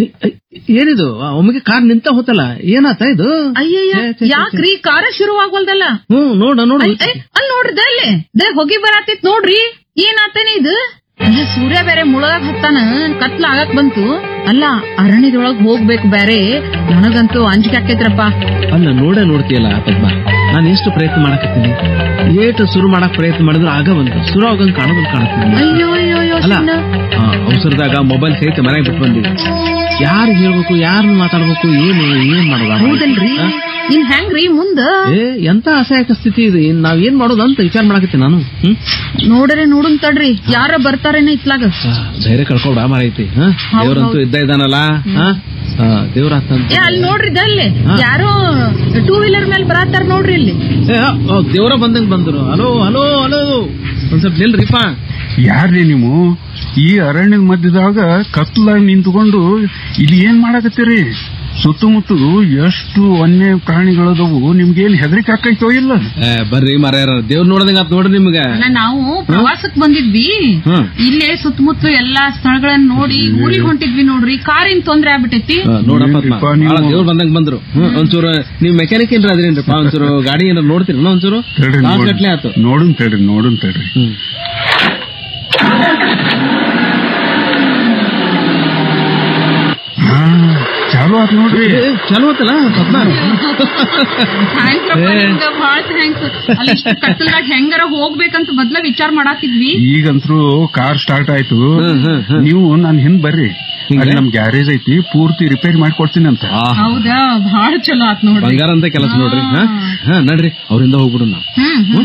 ಏನಿದು ಒಮ್ಮೆಗೆ ಕಾರ್ ನಿಂತ ಹೋತಲ್ಲ ಏನಾತ ಇದು ಅಯ್ಯಯ್ಯ ಛೆ, ಛೆ, ಛೆ, ಯಾಕ್ರಿ ಕಾರ ಶುರುವಾಗ್ವಲ್ದಲ್ಲ ಹ್ಮ್ ನೋಡ ನೋಡು ಅಲ್ ಅಲ್ ನೋಡ್ರಿ ದಲ್ಲಿ ದೇ ಹೊಗಿ ಬರಾತಿತ್ ನೋಡ್ರಿ ಏನಾತೇನೆ ಇದು ಅಲ್ಲ, ಸೂರ್ಯ ಬೇರೆ ಮುಳಗಾಗ್ ಹತ್ತಾನ ಕತ್ಲ ಆಗಕ್ ಬಂತು ಅಲ್ಲ ಅರಣ್ಯದೊಳಗ್ ಹೋಗ್ಬೇಕು ಬೇರೆ ನನಗಂತೂ ಅಂಜಿಕೆ ಆಕೈತ್ರಪ್ಪ ಅಲ್ಲ ನೋಡೇ ನೋಡ್ತೀಯಲ್ಲ ಪದ್ಮ ನಾನು ಎಷ್ಟು ಪ್ರಯತ್ನ ಮಾಡಕತ್ತೀನಿ ಏಟು ಶುರು ಮಾಡಕ್ ಪ್ರಯತ್ನ ಮಾಡಿದ್ರು ಆಗ ಬಂತು ಶುರು ಆಗಂಗ್ ಕಾಣೋದ್ ಕಾಣತ್ತೀನಿ ಅಯ್ಯೋ ಅಯ್ಯೋ ಅಯ್ಯೋ ಅಲ್ಲ ಚಿನ್ನ. ಆ, ಅವಸರದಾಗ ಮೊಬೈಲ್ ಸಹಿತ ಮನೆಗೆ ಬಿಟ್ಟು ಬಂದಿವಿ ಯಾರು ಹೇಳ್ಬೇಕು ಯಾರನ್ನ ಮಾತಾಡ್ಬೇಕು ಏನು ಏನ್ ಮಾಡೋದು ಹೌದಲ್ರಿ ಇನ್ ಹೆಂಗ್ರಿ ಮುಂದ ಏ ಎಂತ ಅಸಹಾಯಕ ಸ್ಥಿತಿ ಇದೆ ಇನ್ ನಾವ್ ಏನ್ ಮಾಡೋದು ಅಂತ ವಿಚಾರ ಮಾಡಕತ್ತೀನಿ ನಾನು ಹ್ಮ್ ನೋಡ್ರಿ ನೋಡುನ್ ತಡ್ರಿ ಯಾರ ಬರ್ತಾರೇನ ಇತ್ಲಾಗ ಆ, ಧೈರ್ಯ ಕಳ್ಕೊಡ ಮಾರೈತಿ ದೇವ್ರಂತೂ ಇದ್ದ ಇದ್ದಾನಲ್ಲ ದೇವ್ರ ಏ ಅಲ್ಲಿ ನೋಡ್ರಿ ದಲ್ಲಿ ಯಾರೋ ಟೂ ವೀಲರ್ ಮೇಲೆ ಬರಾತಾರ ನೋಡ್ರಿ ಇಲ್ಲಿ ದೇವ್ರ ಬಂದಂಗ್ ಬಂದ್ರು ಹಲೋ ಹಲೋ ಹಲೋ ಒಂದ್ ಸ್ವಲ್ಪ ನಿಲ್ರಿಪ್ಪ ಯಾರ್ರಿ ನೀವು ಈ ಅರಣ್ಯದ ಮಧ್ಯದಾಗ ಕತ್ಲಾಗಿ ನಿಂತ್ಕೊಂಡು ಇಲ್ಲಿ ಏನ್ ಮಾಡಕತ್ತೀರಿ ಸುತ್ತಮುತ್ತಲು ಎಷ್ಟು ವನ್ಯ ಪ್ರಾಣಿಗಳದವು ನಿಮ್ಗೇನ್ ಹೆದರಿಕೆ ಆಕೈತೋ ಇಲ್ಲ ಏ, ಬರ್ರಿ ಮಾರ್ಯಾರ ದೇವ್ರ ನೋಡ್ದಂಗ ಆತ್ ನೋಡ್ರಿ ನಿಮ್ಗೆ ಅಲ್ಲ ನಾವು ಪ್ರವಾಸಕ್ ಬಂದಿದ್ವಿ ಹ್ಮ್. ಇಲ್ಲೇ ಸುತ್ತಮುತ್ತ ಎಲ್ಲಾ ಸ್ಥಳಗಳನ್ನ ನೋಡಿ ಊರಿಗೆ ಹೊಂಟಿದ್ವಿ ನೋಡ್ರಿ ಕಾರಿನ ತೊಂದ್ರೆ ಆಗ್ಬಿಟ್ಟೈತಿ ಆ, ನೋಡಪ್ಪ ಏನ್ರಿಪ್ಪ ಪದ್ಮ, ನೀವು? ಭಾಳ ದೇವ್ರ ಬಂದಂಗ್ ಬಂದ್ರು ಹ್ಮ್ ಒಂಚೂರು ನೀವ್ ಮೆಕ್ಯಾನಿಕ್ ಏನ್ರ ಅದ್ರೇನ್ರಿಪ್ಪ ಒಂಚೂರು ಗಾಡಿ ಏನಾರ ನೋಡ್ತೀರಿ ಒಂಚೂರು ತಡ್ರಿ ನಾಲ್ಕು ಗಟ್ಲೆ ಆತು ನೋಡುನ್ ತಡ್ರಿ ನೋಡುನ್ ತಡ್ರಿ ಹ್ಮ್ ಹಾ ಚಾಲು ಆತ್ ನೋಡ್ರಿ ಏ, ಚಲೋ ಆತಲ್ಲ ಪದ್ಮ ಥ್ಯಾಂಕ್ಸ್ ಬಹಳ ಥ್ಯಾಂಕ್ಸ್ ಅಲ್ಲಿ ಇಷ್ಟು ಕತ್ತಲ್ದಾಗ ಹೆಂಗಾರ ಹೋಗ್ಬೇಕಂತ ಮೊದ್ಲ ವಿಚಾರ ಮಾಡಾತಿದ್ವಿ ಈಗಂತ್ರು ಕಾರ್ ಸ್ಟಾರ್ಟ್ ಆಯ್ತು ಹ್ಮ್, ಹ್ಮ್, ಹ್ಮ್. ನೀವು ನನ್ ಹಿಂದ್ ಬರ್ರಿ ಹಿಂಗೆ? ಅಲ್ಲಿ ನಮ್ ಗ್ಯಾರೇಜ್ ಐತಿ ಪೂರ್ತಿ ರಿಪೇರಿ ಮಾಡ್ಕೊಡ್ತೀನಿ ಅಂತ ಆ, ಹೌದಾ ಬಹಳ ಚಲೋ ಆತ್ ನೋಡ್ರಿ ಬಂಗಾರ ಅಂತ ಕೆಲಸ ನೋಡ್ರಿ ಹಾ ಹಾ ನಡ್ರಿ ಅವರಿಂದ ಹೋಗ್ಬಿಡು ನಾವು ಹ್ಮ್ ಹ್ಮ್